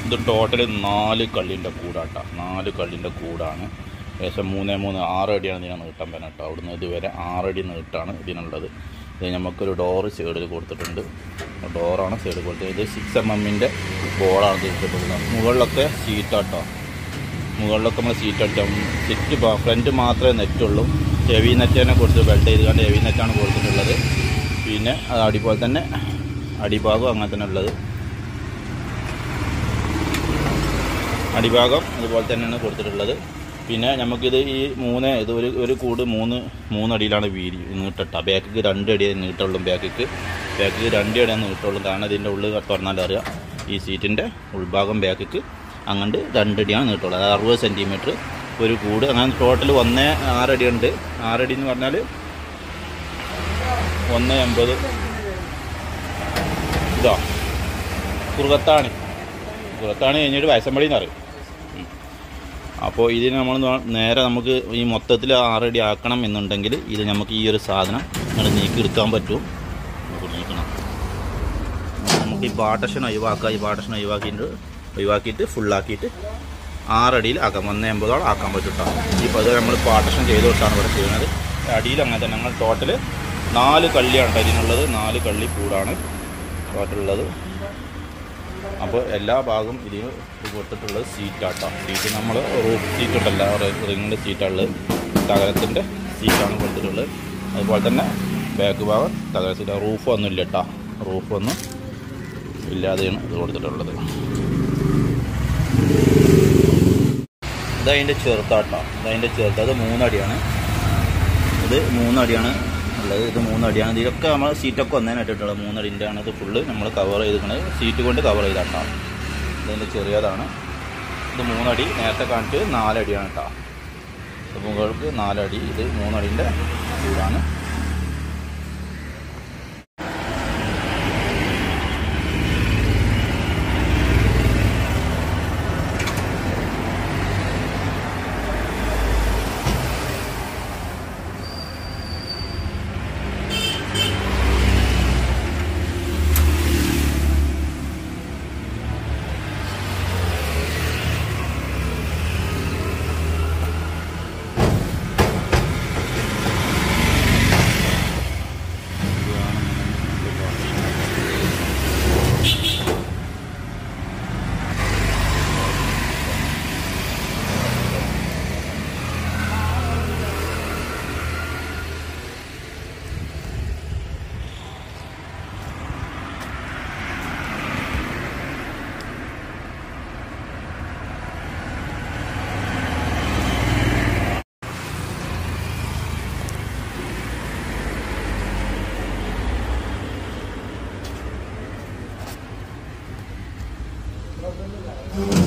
ഇത് ടോട്ടൽ നാല് കള്ളിൻ്റെ കൂടാട്ടോ നാല് കള്ളിൻ്റെ കൂടാണ് ഏകദേശം മൂന്ന് മൂന്ന് ആറ് അടിയാണ് ഇതിനെ നീട്ടം വരാം കേട്ടോ അവിടുന്ന് ഇതുവരെ ആറടി നീട്ടാണ് ഇതിനുള്ളത് ഇത് നമുക്കൊരു ഡോറ് സൈഡിൽ കൊടുത്തിട്ടുണ്ട് ഡോറാണ് സൈഡിൽ കൊടുത്തത് ഇത് സിക്സ് എം എമ്മിൻ്റെ ബോളാണ് കൊടുത്തിട്ടുള്ളത് മുകളിലൊക്കെ സീറ്റാട്ടോ മുകളിലൊക്കെ നമ്മൾ സീറ്റ് അടിച്ചാൽ സിറ്റ് ഫ്രണ്ട് മാത്രമേ നെറ്റുള്ളൂ ഹെവി നെറ്റ് തന്നെ കൊടുത്ത് വെൽഡ് ചെയ്തുകൊണ്ട് ഹെവി നെറ്റാണ് കൊടുത്തിട്ടുള്ളത് പിന്നെ അത് അടിപോലെ തന്നെ അടിഭാഗം അങ്ങനെ തന്നെ ഉള്ളത് അടിഭാഗം അതുപോലെ തന്നെയാണ് കൊടുത്തിട്ടുള്ളത് പിന്നെ നമുക്കിത് ഈ മൂന്ന് ഇത് ഒരു ഒരു കൂട് മൂന്ന് മൂന്നടിയിലാണ് വീതി നീട്ടട്ട ബാക്കിക്ക് രണ്ട് അടിയേ നീട്ടുള്ളൂ ബാക്കിക്ക് ബാക്കിക്ക് രണ്ട് അടിയാണ് നീട്ടുള്ളൂ കാരണം ഇതിൻ്റെ ഉള്ളിൽ തുറന്നാൽ അറിയാം ഈ സീറ്റിൻ്റെ ഉൾഭാഗം ബാക്കിക്ക് അങ്ങോട്ട് രണ്ടടിയാണ് നീട്ടുള്ളത് അതായത് അറുപത് സെൻറ്റിമീറ്റർ ഒരു കൂട് അങ്ങനെ ടോട്ടൽ ഒന്ന് ആറടി ഉണ്ട് ആറടി എന്ന് പറഞ്ഞാൽ ഒന്ന് എൺപത് ഇതാ കുറുകത്താണ് കുറുകത്താണ് കഴിഞ്ഞിട്ട് വയസ്സമ്പടി എന്ന് പറയും അപ്പോൾ ഇതിന് നമ്മൾ നേരെ നമുക്ക് ഈ മൊത്തത്തിൽ ആറടി ആക്കണം എന്നുണ്ടെങ്കിൽ ഇത് നമുക്ക് ഈ ഒരു സാധനം ഇങ്ങനെ നീക്കി എടുക്കാൻ പറ്റും നമുക്ക് നീക്കണം നമുക്ക് ഈ പാട്ടഷൻ ഒഴിവാക്കാം ഈ പാട്ടഷൻ ഒഴിവാക്കിയിട്ട് ഒഴിവാക്കിയിട്ട് ഫുള്ളാക്കിയിട്ട് ആറടിയിൽ ആക്കാം ഒന്ന് എൺപതോളം ആക്കാൻ പറ്റും കേട്ടോ ഇപ്പോൾ അത് നമ്മൾ പാട്ടഷൻ ചെയ്ത് കൊടുത്താണ് ഇവിടെ ചെയ്യുന്നത് അടിയിൽ അങ്ങനെ തന്നെ ഞങ്ങൾ ടോട്ടൽ നാല് കള്ളിയാണ് കേട്ടോ ഇതിനുള്ളത് നാല് കള്ളി കൂടാണ് ടോട്ടലുള്ളത് അപ്പോൾ എല്ലാ ഭാഗവും ഇതിന് കൊടുത്തിട്ടുള്ളത് സീറ്റാട്ടോ സീറ്റ് നമ്മൾ റൂഫ് സീറ്റ് ഉണ്ടല്ല റിങ്ങിൻ്റെ സീറ്റുള്ളത് തകരത്തിൻ്റെ സീറ്റാണ് കൊടുത്തിട്ടുള്ളത് അതുപോലെ തന്നെ ബാക്ക് ഭാഗം തകര സീറ്റ് റൂഫ് ഒന്നും ഇല്ല കേട്ടോ റൂഫ് ഒന്നും ഇല്ലാതെയാണ് ഇത് കൊടുത്തിട്ടുള്ളത് ഇതതിൻ്റെ ചെറുതാട്ടോ ഇതതിൻ്റെ ചെറുത് അത് മൂന്നടിയാണ് ഇത് മൂന്നടിയാണ് ഉള്ളത് ഇത് മൂന്നടിയാണ് ഇതിലൊക്കെ നമ്മൾ സീറ്റൊക്കെ ഒന്നേനെ ഇട്ടിട്ടുള്ളത് മൂന്നടിൻ്റെ ആണ് ഇത് ഫുള്ള് നമ്മൾ കവർ ചെയ്തിരിക്കുന്നത് സീറ്റ് കൊണ്ട് കവർ ചെയ്താട്ടോ ഇതിൻ്റെ ചെറിയതാണ് ഇത് മൂന്നടി നേരത്തെ കാണിച്ച് നാലടിയാണ് കേട്ടോ ഇത് മുകൾക്ക് നാലടി ഇത് മൂന്നടിൻ്റെ ചൂടാണ് Thank you.